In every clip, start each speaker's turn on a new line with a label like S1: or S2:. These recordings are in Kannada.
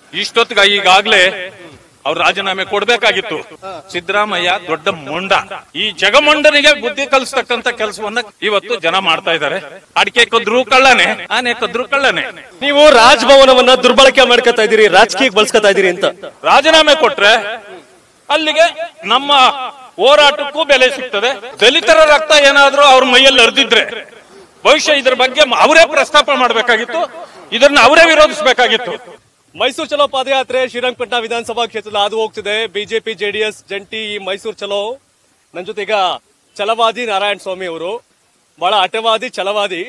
S1: ಇಷ್ಟೊತ್ತಿಗೆ ಈಗಾಗ್ಲೇ ಅವ್ರು ರಾಜೀನಾಮೆ ಕೊಡ್ಬೇಕಾಗಿತ್ತು ಸಿದ್ದರಾಮಯ್ಯ ದೊಡ್ಡ ಮೊಂಡ ಈ ಜಗಮೊಂಡನಿಗೆ ಬುದ್ಧಿ ಕಲಿಸ್ತಕ್ಕಂತ ಕೆಲಸವನ್ನ ಇವತ್ತು ಜನ ಮಾಡ್ತಾ ಇದ್ದಾರೆ ಅಡಿಕೆ ಕದ್ರು ಕಳ್ಳನೆ ಆನೆ ಕದ್ರು ಕಳ್ಳನೆ
S2: ನೀವು ರಾಜಭವನವನ್ನ ದುರ್ಬಳಕೆ ಮಾಡ್ಕೊತಾ ಇದೀರಿ ರಾಜಕೀಯಕ್ಕೆ ಬಳಸ್ಕೊತಾ ಇದೀರಿ ಅಂತ
S1: ರಾಜೀನಾಮೆ ಕೊಟ್ರೆ ಅಲ್ಲಿಗೆ ನಮ್ಮ ಹೋರಾಟಕ್ಕೂ ಬೆಲೆ ಸಿಗ್ತದೆ ದಲಿತರ ರಕ್ತ ಏನಾದ್ರೂ ಅವ್ರ ಮೈಯಲ್ಲಿ ಹರಿದಿದ್ರೆ ಬಹುಶಃ ಇದ್ರ ಬಗ್ಗೆ ಅವರೇ ಪ್ರಸ್ತಾಪ ಮಾಡಬೇಕಾಗಿತ್ತು ಇದನ್ನ ಅವರೇ ವಿರೋಧಿಸಬೇಕಾಗಿತ್ತು
S2: ಮೈಸೂರು ಚಲೋ ಪಾದಯಾತ್ರೆ ಶ್ರೀರಂಗಪಟ್ಟಣ ವಿಧಾನಸಭಾ ಕ್ಷೇತ್ರದಲ್ಲಿ ಹಾದು ಹೋಗ್ತಿದೆ ಬಿಜೆಪಿ ಜೆಡಿಎಸ್ ಜಂಟಿ ಈ ಮೈಸೂರು ಚಲೋ ನನ್ನ ಜೊತೆ ಈಗ ಛಲವಾದಿ ನಾರಾಯಣ ಸ್ವಾಮಿ ಅವರು ಬಹಳ ಹಠವಾದಿ ಛಲವಾದಿ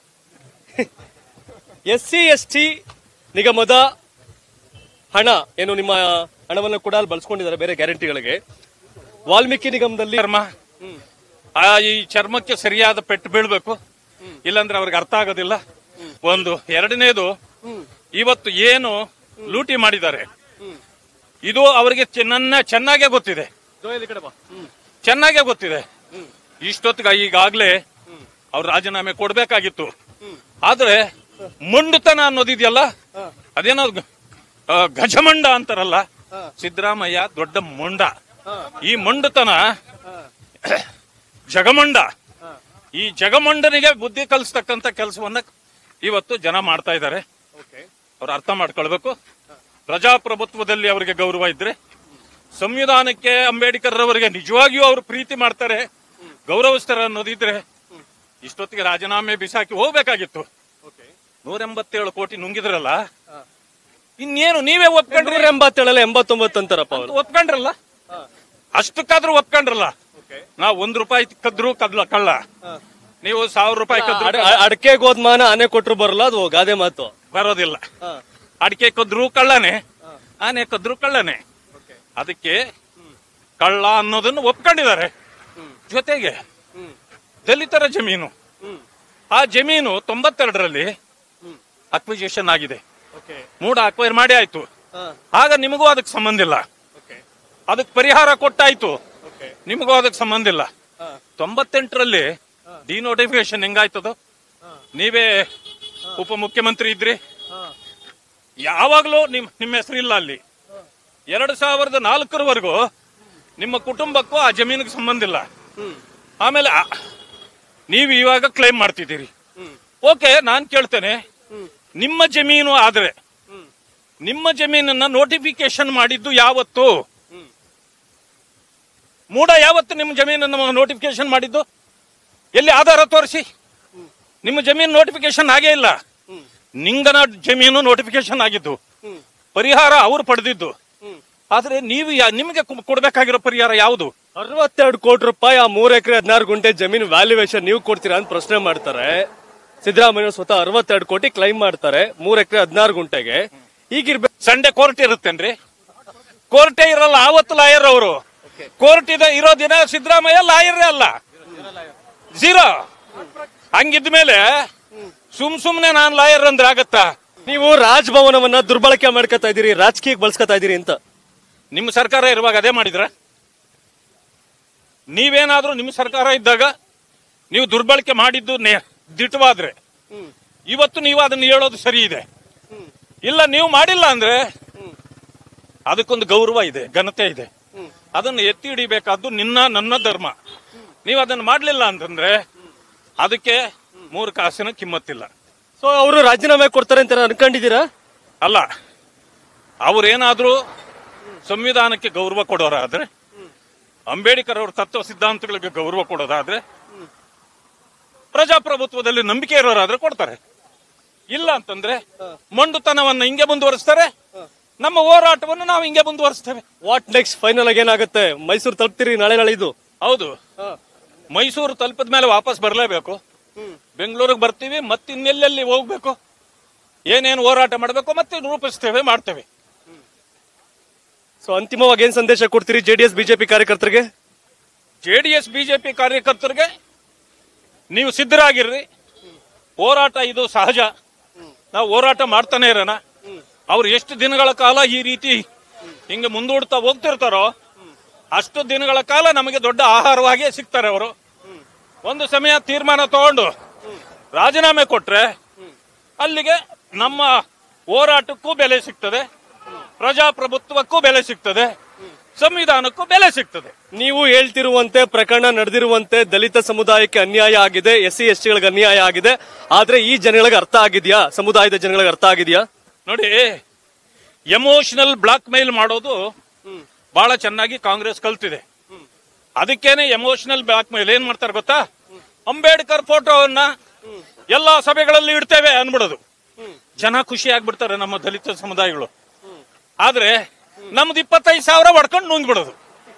S2: ಎಸ್ ಸಿ ಎಸ್ ಟಿ ನಿಗಮದ ಹಣ ಏನು ನಿಮ್ಮ ಹಣವನ್ನು ಕೂಡ ಅಲ್ಲಿ ಬಳಸ್ಕೊಂಡಿದ್ದಾರೆ ಬೇರೆ ಗ್ಯಾರಂಟಿಗಳಿಗೆ ವಾಲ್ಮೀಕಿ ನಿಗಮದಲ್ಲಿ
S1: ಚರ್ಮ ಆ ಈ ಚರ್ಮಕ್ಕೆ ಸರಿಯಾದ ಪೆಟ್ಟು ಬೀಳ್ಬೇಕು ಇಲ್ಲಾಂದ್ರೆ ಅವ್ರಿಗೆ ಅರ್ಥ ಆಗೋದಿಲ್ಲ ಒಂದು ಎರಡನೇದು ಇವತ್ತು ಏನು ಲೂಟಿ ಮಾಡಿದ್ದಾರೆ ಇದು ಅವರಿಗೆ ಚೆನ್ನ ಚೆನ್ನಾಗೇ ಗೊತ್ತಿದೆ
S2: ಜೋಯಲ್ ಈ ಕಡೆ ಬಾ.
S1: ಚೆನ್ನಾಗೇ ಗೊತ್ತಿದೆ ಇಷ್ಟೊತ್ತಿಗೆ ಈಗಾಗ್ಲೇ ಅವ್ರು ರಾಜೀನಾಮೆ ಕೊಡ್ಬೇಕಾಗಿತ್ತು ಆದ್ರೆ ಮೊಂಡುತನ ಅನ್ನೋದಿದೆಯಲ್ಲ ಅದೇನೋ ಗ- ಆ, ಗಜಮಂಡ ಅಂತಾರಲ್ಲ ಸಿದ್ದರಾಮಯ್ಯ ದೊಡ್ಡ ಮೊಂಡ ಈ ಮೊಂಡುತನ ಜಗಮಂಡ ಈ ಜಗಮಂಡನಿಗೆ ಬುದ್ಧಿ ಕಲಿಸ್ತಕ್ಕಂತ ಕೆಲಸವನ್ನ ಇವತ್ತು ಜನ ಮಾಡ್ತಾ ಇದ್ದಾರೆ ಅವ್ರು ಅರ್ಥ ಮಾಡ್ಕೊಳ್ಬೇಕು ಪ್ರಜಾಪ್ರಭುತ್ವದಲ್ಲಿ ಅವರಿಗೆ ಗೌರವ ಇದ್ರೆ ಸಂವಿಧಾನಕ್ಕೆ ಅಂಬೇಡ್ಕರ್ ಅವರಿಗೆ ನಿಜವಾಗಿಯೂ ಅವರು ಪ್ರೀತಿ ಮಾಡ್ತಾರೆ ಗೌರವಿಸ್ತಾರೆ ಅನ್ನೋದಿದ್ರೆ ಇಷ್ಟೊತ್ತಿಗೆ ರಾಜೀನಾಮೆ ಬಿಸಾಕಿ ಹೋಗ್ಬೇಕಾಗಿತ್ತು ನೂರ ಎಂಬತ್ತೇಳು ಕೋಟಿ ನುಂಗಿದ್ರಲ್ಲ ಇನ್ನೇನು ನೀವೇ ಒಪ್ಕೊಂಡ್ರಿ
S2: ನೂರ ಎಂಬತ್ತೇಳಲ್ಲ ಎಂಬತ್ತೊಂಬತ್ತು ಅಂತಾರಪ್ಪ ಅವರು
S1: ಒಪ್ಕೊಂಡ್ರಲ್ಲ ಅಷ್ಟಕ್ಕಾದ್ರೂ ಒಪ್ಕೊಂಡ್ರಲ್ಲ ನಾವು ಒಂದ್ ರೂಪಾಯಿ ಕದ್ರು ಕದ್ಲ ಕಳ್ಳ ನೀವು ಸಾವಿರ ರೂಪಾಯಿ ಕದ್ರು
S2: ಅಡಕೆ ಗೋದ್ಮಾನ ಆನೆ ಕೊಟ್ರು ಬರಲ್ಲ ಅದು ಗಾದೆ ಮಾತು
S1: ಬರೋದಿಲ್ಲ ಅಡಿಕೆ ಕದ್ರು ಕಳ್ಳನೆ ಆನೆ ಕದ್ರು ಕಳ್ಳನೆ ಅದಕ್ಕೆ ಕಳ್ಳ ಅನ್ನೋದನ್ನು ಒಪ್ಕೊಂಡಿದ್ದಾರೆ ಜೊತೆಗೆ ದಲಿತರ ಜಮೀನು ಆ ಜಮೀನು ತೊಂಬತ್ತೆರಡರಲ್ಲಿ ಅಕ್ವಿಜೇಷನ್ ಆಗಿದೆ ಮೂಡ ಅಕ್ವೈರ್ ಮಾಡಿ ಆಯ್ತು ಆಗ ನಿಮಗೂ ಅದಕ್ಕೆ ಸಂಬಂಧ ಇಲ್ಲ ಅದಕ್ಕೆ ಪರಿಹಾರ ಕೊಟ್ಟಾಯ್ತು ನಿಮಗೂ ಅದಕ್ಕೆ ಸಂಬಂಧ ಇಲ್ಲ ತೊಂಬತ್ತೆಂಟರಲ್ಲಿ ಡಿನೋಟಿಫಿಕೇಶನ್ ಹೆಂಗಾಯ್ತದ ನೀವೇ ಉಪಮುಖ್ಯಮಂತ್ರಿ ಇದ್ರಿ ಯಾವಾಗ್ಲೂ ನಿಮ್ ನಿಮ್ಮ ಹೆಸರಿಲ್ಲ ಅಲ್ಲಿ ಎರಡ್ ಸಾವಿರದ ನಾಲ್ಕರವರೆಗೂ ನಿಮ್ಮ ಕುಟುಂಬಕ್ಕೂ ಆ ಜಮೀನಿಗೆ ಸಂಬಂಧ ಇಲ್ಲ ಆಮೇಲೆ ಆ- ನೀವು ಇವಾಗ ಕ್ಲೈಮ್ ಮಾಡ್ತಿದ್ದೀರಿ ಓಕೆ ನಾನ್ ಕೇಳ್ತೇನೆ ನಿಮ್ಮ ಜಮೀನು ಆದ್ರೆ ನಿಮ್ಮ ಜಮೀನನ್ನ ನೋಟಿಫಿಕೇಶನ್ ಮಾಡಿದ್ದು ಯಾವತ್ತು ಮೂಡ ಯಾವತ್ತು ನಿಮ್ಮ ಜಮೀನನ್ನು ನೋಟಿಫಿಕೇಶನ್ ಮಾಡಿದ್ದು ಎಲ್ಲಿ ಆಧಾರ ತೋರಿಸಿ ನಿಮ್ಮ ಜಮೀನು ನೋಟಿಫಿಕೇಶನ್ ಆಗೇ ಇಲ್ಲ ನಿಂಗನ ಜಮೀನು ನೋಟಿಫಿಕೇಶನ್ ಆಗಿದ್ದು ಪರಿಹಾರ ಅವ್ರು ಪಡೆದಿದ್ದು ಆದ್ರೆ ನೀವು ಯಾ- ನಿಮಗೆ ಕೊ- ಕೊಡ್ಬೇಕಾಗಿರೋ ಪರಿಹಾರ ಯಾವುದು
S2: ಅರವತ್ತೆರಡು ಕೋಟಿ ರೂಪಾಯಿ ಆ ಮೂರ್ ಎಕರೆ ಹದಿನಾರು ಗುಂಟೆ ಜಮೀನು ವ್ಯಾಲ್ಯೂಯೇಷನ್ ನೀವು ಕೊಡ್ತೀರಾ ಅಂತ ಪ್ರಶ್ನೆ ಮಾಡ್ತಾರೆ ಸಿದ್ದರಾಮಯ್ಯ ಸ್ವತಃ ಅರವತ್ತೆರಡು ಕೋಟಿ ಕ್ಲೈಮ್ ಮಾಡ್ತಾರೆ ಮೂರ್ ಎಕರೆ ಹದಿನಾರು ಗುಂಟೆಗೆ ಈಗಿರ್ಬೇಕು
S1: ಸಂಡೆ ಕೋರ್ಟ್ ಇರುತ್ತೇನ್ರಿ ಕೋರ್ಟೇ ಇರಲ್ಲ ಆವತ್ತು ಲಾಯರ್ ಅವರು ಕೋರ್ಟ್ ಇದೆ ಇರೋ ದಿನ ಸಿದ್ದರಾಮಯ್ಯ ಲಾಯರೇ ಅಲ್ಲ ಝೀರೋ ಹಂಗಿದ್ಮೇಲೆ ಸುಮ್ ಸುಮ್ನೆ ನಾನ್ ಲಾಯರ್ ಅಂದ್ರೆ ಆಗತ್ತಾ
S2: ನೀವು ರಾಜಭವನವನ್ನ ದುರ್ಬಳಕೆ ಮಾಡ್ಕೊತಾ ಇದೀರಿ ರಾಜಕೀಯಕ್ಕೆ ಬಳಸ್ಕೊತಾ ಇದೀರಿ ಅಂತ
S1: ನಿಮ್ಮ ಸರ್ಕಾರ ಇರುವಾಗ ಅದೇ ಮಾಡಿದ್ರ ನೀವೇನಾದ್ರೂ ನಿಮ್ಮ ಸರ್ಕಾರ ಇದ್ದಾಗ ನೀವು ದುರ್ಬಳಕೆ ಮಾಡಿದ್ದು ನೆ- ದಿಟ್ಟವಾದ್ರೆ ಇವತ್ತು ನೀವು ಅದನ್ನ ಹೇಳೋದು ಸರಿ ಇದೆ ಇಲ್ಲ ನೀವು ಮಾಡಿಲ್ಲ ಅಂದ್ರೆ ಅದಕ್ಕೊಂದು ಗೌರವ ಇದೆ ಘನತೆ ಇದೆ ಅದನ್ನು ಎತ್ತಿ ಹಿಡಿಬೇಕಾದ್ದು ನಿನ್ನ ನನ್ನ ಧರ್ಮ ನೀವು ಅದನ್ನು ಮಾಡ್ಲಿಲ್ಲ ಅಂತಂದ್ರೆ ಅದಕ್ಕೆ ಮೂರು ಕಾಸಿನ ಕಿಮ್ಮತ್ತಿಲ್ಲ
S2: ಸೊ ಅವರು ರಾಜೀನಾಮೆ ಕೊಡ್ತಾರೆ ಅಂತ ಅನ್ಕೊಂಡಿದ್ದೀರಾ
S1: ಅಲ್ಲ ಅವರೇನಾದ್ರೂ ಸಂವಿಧಾನಕ್ಕೆ ಗೌರವ ಕೊಡೋರಾದ್ರೆ ಅಂಬೇಡ್ಕರ್ ಅವರ ತತ್ವ ಸಿದ್ಧಾಂತಗಳಿಗೆ ಗೌರವ ಕೊಡೋದಾದ್ರೆ ಪ್ರಜಾಪ್ರಭುತ್ವದಲ್ಲಿ ನಂಬಿಕೆ ಇರೋರಾದ್ರೆ ಕೊಡ್ತಾರೆ ಇಲ್ಲ ಅಂತಂದ್ರೆ ಮೊಂಡುತನವನ್ನ ಹಿಂಗೆ ಮುಂದುವರಿಸ್ತಾರೆ ನಮ್ಮ ಹೋರಾಟವನ್ನು ನಾವು ಹಿಂಗೆ ಮುಂದುವರಿಸ್ತೇವೆ
S2: ವಾಟ್ ನೆಕ್ಸ್ಟ್ ಫೈನಲ್ ಆಗಿ ಏನಾಗುತ್ತೆ ಮೈಸೂರು ತಲುಪ್ತೀರಿ ನಾಳೆ ನಾಳೆ ಇದು
S1: ಹೌದು ಮೈಸೂರು ತಲುಪಿದ ಮೇಲೆ ವಾಪಸ್ ಬರಲೇಬೇಕು ಬೆಂಗಳೂರಿಗೆ ಬರ್ತೀವಿ ಮತ್ತೆ ಇನ್ನೆಲ್ಲೆಲ್ಲಿ ಹೋಗ್ಬೇಕು ಏನೇನು ಹೋರಾಟ ಮಾಡಬೇಕು ಮತ್ತೆ ರೂಪಿಸ್ತೇವೆ ಮಾಡ್ತೇವೆ
S2: ಸೊ ಅಂತಿಮವಾಗಿ ಏನ್ ಸಂದೇಶ ಕೊಡ್ತೀರಿ ಜೆಡಿಎಸ್ ಬಿಜೆಪಿ ಕಾರ್ಯಕರ್ತರಿಗೆ
S1: ಜೆಡಿಎಸ್ ಬಿಜೆಪಿ ಕಾರ್ಯಕರ್ತರಿಗೆ ನೀವು ಸಿದ್ಧರಾಗಿರ್ರಿ ಹೋರಾಟ ಇದು ಸಹಜ ನಾವು ಹೋರಾಟ ಮಾಡ್ತಾನೆ ಇರೋಣ ಅವ್ರು ಎಷ್ಟು ದಿನಗಳ ಕಾಲ ಈ ರೀತಿ ಹಿಂಗೆ ಮುಂದೂಡ್ತಾ ಹೋಗ್ತಿರ್ತಾರೋ ಅಷ್ಟು ದಿನಗಳ ಕಾಲ ನಮಗೆ ದೊಡ್ಡ ಆಹಾರವಾಗಿ ಸಿಗ್ತಾರೆ ಅವರು ಒಂದು ಸಮಯ ತೀರ್ಮಾನ ತಗೊಂಡು ರಾಜೀನಾಮೆ ಕೊಟ್ರೆ ಅಲ್ಲಿಗೆ ನಮ್ಮ ಹೋರಾಟಕ್ಕೂ ಬೆಲೆ ಸಿಗ್ತದೆ ಪ್ರಜಾಪ್ರಭುತ್ವಕ್ಕೂ ಬೆಲೆ ಸಿಗ್ತದೆ ಸಂವಿಧಾನಕ್ಕೂ ಬೆಲೆ ಸಿಗ್ತದೆ
S2: ನೀವು ಹೇಳ್ತಿರುವಂತೆ ಪ್ರಕರಣ ನಡೆದಿರುವಂತೆ ದಲಿತ ಸಮುದಾಯಕ್ಕೆ ಅನ್ಯಾಯ ಆಗಿದೆ ಎಸ್ ಸಿ ಎಸ್ ಟಿಗಳಿಗೆ ಅನ್ಯಾಯ ಆಗಿದೆ ಆದ್ರೆ ಈ ಜನಗಳಿಗೆ ಅರ್ಥ ಆಗಿದ್ಯಾ ಸಮುದಾಯದ ಜನಗಳಿಗೆ ಅರ್ಥ ಆಗಿದ್ಯಾ
S1: ನೋಡಿ ಎಮೋಷನಲ್ ಬ್ಲಾಕ್ ಮೇಲ್ ಮಾಡೋದು ಬಹಳ ಚೆನ್ನಾಗಿ ಕಾಂಗ್ರೆಸ್ ಕಲ್ತಿದೆ ಅದಕ್ಕೇನೆ ಎಮೋಷನಲ್ ಬ್ಲಾಕ್ ಮೇಲ್ ಏನ್ ಮಾಡ್ತಾರೆ ಗೊತ್ತಾ ಅಂಬೇಡ್ಕರ್ ಫೋಟೋವನ್ನ ಎಲ್ಲಾ ಸಭೆಗಳಲ್ಲಿ ಇಡ್ತೇವೆ ಅನ್ಬಿಡೋದು ಜನ ಖುಷಿ ಆಗ್ಬಿಡ್ತಾರೆ ನಮ್ಮ ದಲಿತ ಸಮುದಾಯಗಳು ಆದ್ರೆ ನಮ್ದು ಇಪ್ಪತ್ತೈದು ಸಾವಿರ ಹೊಡ್ಕೊಂಡು ನುಂಗ್ಬಿಡೋದು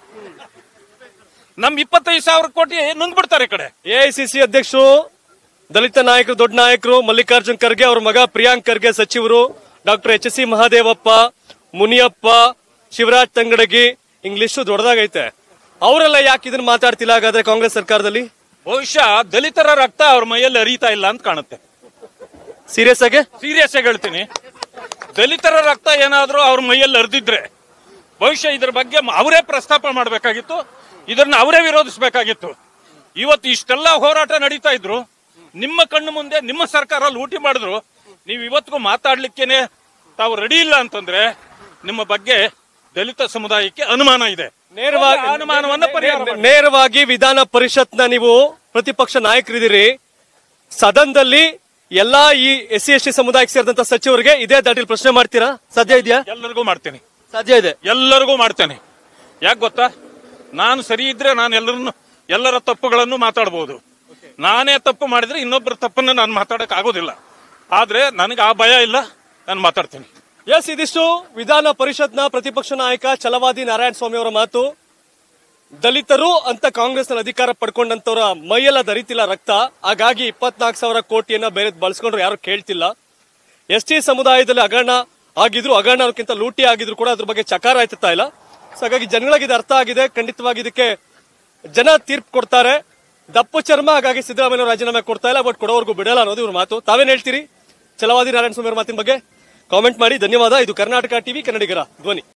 S1: ನಮ್ ಇಪ್ಪತ್ತೈದು ಸಾವಿರ ಕೋಟಿ ನುಂಗ್ಬಿಡ್ತಾರೆ ಈ ಕಡೆ
S2: ಎಐಸಿಸಿ ಅಧ್ಯಕ್ಷರು ದಲಿತ ನಾಯಕರು ದೊಡ್ಡ ನಾಯಕರು ಮಲ್ಲಿಕಾರ್ಜುನ್ ಖರ್ಗೆ ಅವ್ರ ಮಗ ಪ್ರಿಯಾಂಕ್ ಖರ್ಗೆ ಸಚಿವರು doctor H C Mahadevappa Muniyappa Shivaraj Tangadagi English ದೊಡ್ಡದಾಗೈತೆ ಅವರೆಲ್ಲ ಯಾಕೆ ಇದನ್ನ ಮಾತಾಡ್ತಿಲ್ಲ ಹಾಗಾದ್ರೆ ಕಾಂಗ್ರೆಸ್ ಸರ್ಕಾರದಲ್ಲಿ
S1: ಬಹುಶಃ ದಲಿತರ ರಕ್ತ ಅವ್ರ ಮೈಯಲ್ಲಿ ಹರಿತಾ ಇಲ್ಲ ಅಂತ ಕಾಣುತ್ತೆ
S2: ಸೀರಿಯಸ್ ಆಗಿ
S1: ಸೀರಿಯಸ್ ಆಗಿ ಹೇಳ್ತೀನಿ ದಲಿತರ ರಕ್ತ ಏನಾದ್ರೂ ಅವ್ರ ಮೈಯಲ್ಲಿ ಹರಿದಿದ್ರೆ ಬಹುಶಃ ಇದ್ರ ಬಗ್ಗೆ ಮ- ಅವರೇ ಪ್ರಸ್ತಾಪ ಮಾಡಬೇಕಾಗಿತ್ತು ಇದನ್ನ ಅವರೇ ವಿರೋಧಿಸಬೇಕಾಗಿತ್ತು ಇವತ್ತು ಇಷ್ಟೆಲ್ಲ ಹೋರಾಟ ನಡೀತಾ ಇದ್ರು ನಿಮ್ಮ ಕಣ್ಣು ಮುಂದೆ ನಿಮ್ಮ ಸರ್ಕಾರ ಲೂಟಿ ಮಾಡಿದ್ರು ನೀವು ಇವತ್ತಿಗೂ ಮಾತಾಡ್ಲಿಕ್ಕೇನೆ ತಾವು ರೆಡಿ ಇಲ್ಲ ಅಂತಂದ್ರೆ ನಿಮ್ಮ ಬಗ್ಗೆ ದಲಿತ ಸಮುದಾಯಕ್ಕೆ ಅನುಮಾನ ಇದೆ
S2: ನೇರವಾಗಿ
S1: ಆ ಅನುಮಾನವನ್ನ ಪರಿಹಾರ ಮಾಡಿ.
S2: ನೇರವಾಗಿ ವಿಧಾನ ಪರಿಷತ್ನ ನೀವು ಪ್ರತಿಪಕ್ಷ ನಾಯಕರಿದ್ದೀರಿ ಸದನದಲ್ಲಿ ಎಲ್ಲಾ ಈ ಎಸ್ ಸಿ ಎಸ್ ಟಿ ಸಮುದಾಯಕ್ಕೆ ಸೇರಿದಂತ ಸಚಿವರಿಗೆ ಇದೇ ದಾಟಿಲ್ ಪ್ರಶ್ನೆ ಮಾಡ್ತೀರಾ ಸಾಧ್ಯ ಇದೆಯಾ
S1: ಎಲ್ಲರಿಗೂ ಮಾಡ್ತೀನಿ
S2: ಸಾಧ್ಯ ಇದೆ
S1: ಎಲ್ಲರಿಗೂ ಮಾಡ್ತೇನೆ ಯಾಕೆ ಗೊತ್ತಾ ನಾನು ಸರಿ ಇದ್ರೆ ನಾನು ಎಲ್ಲರನ್ನು ಎಲ್ಲರ ತಪ್ಪುಗಳನ್ನು ಮಾತಾಡಬಹುದು ನಾನೇ ತಪ್ಪು ಮಾಡಿದ್ರೆ ಇನ್ನೊಬ್ಬರ ತಪ್ಪನ್ನು ನಾನು ಮಾತಾಡಕ್ ಆಗೋದಿಲ್ಲ ಆದ್ರೆ ನನಗೆ ಆ ಭಯ ಇಲ್ಲ ನಾನು ಮಾತಾಡ್ತೀನಿ
S2: ಎಸ್ ಇದಿಷ್ಟು ವಿಧಾನ ಪರಿಷತ್ನ ಪ್ರತಿಪಕ್ಷ ನಾಯಕ ಛಲವಾದಿ ನಾರಾಯಣ ಸ್ವಾಮಿ ಅವರ ಮಾತು ದಲಿತರು ಅಂತ ಕಾಂಗ್ರೆಸ್ ಅಧಿಕಾರ ಪಡ್ಕೊಂಡಂತವರ ಮೈಯೆಲ್ಲ ದರಿತಿಲ್ಲ ರಕ್ತ ಹಾಗಾಗಿ ಇಪ್ಪತ್ನಾಲ್ಕು ಸಾವಿರ ಕೋಟಿಯನ್ನ ಬೇರೆ ಬಳಸ್ಕೊಂಡ್ರು ಯಾರು ಕೇಳ್ತಿಲ್ಲ ಎಸ್ ಟಿ ಸಮುದಾಯದಲ್ಲಿ ಹಗರಣ ಆಗಿದ್ರು ಹಗರಣಕ್ಕಿಂತ ಲೂಟಿ ಆಗಿದ್ರು ಕೂಡ ಅದ್ರ ಬಗ್ಗೆ ಚಕಾರ ಆಯ್ತಾ ಇಲ್ಲ ಸೊ ಹಾಗಾಗಿ ಜನಗಳಿಗೆ ಇದು ಅರ್ಥ ಆಗಿದೆ ಖಂಡಿತವಾಗಿ ಇದಕ್ಕೆ ಜನ ತೀರ್ಪು ಕೊಡ್ತಾರೆ ದಪ್ಪು ಚರ್ಮ ಹಾಗಾಗಿ ಸಿದ್ದರಾಮಯ್ಯ ರಾಜೀನಾಮೆ ಕೊಡ್ತಾ ಇಲ್ಲ ಬಟ್ ಕೊಡೋವರೆಗೂ ಬಿಡಲ್ಲ ಅನ್ನೋದು ಇವ್ರ ಮಾತು ತಾವೇನ್ ಹೇಳ್ತೀರಿ ಛಲವಾದಿ ನಾರಾಯಣ ಸ್ವಾಮಿ ಅವರ ಮಾತಿನ ಬಗ್ಗೆ ಕಾಮೆಂಟ್ ಮಾಡಿ ಧನ್ಯವಾದ ಇದು ಕರ್ನಾಟಕ ಟಿವಿ ಕನ್ನಡಿಗರ ಧ್ವನಿ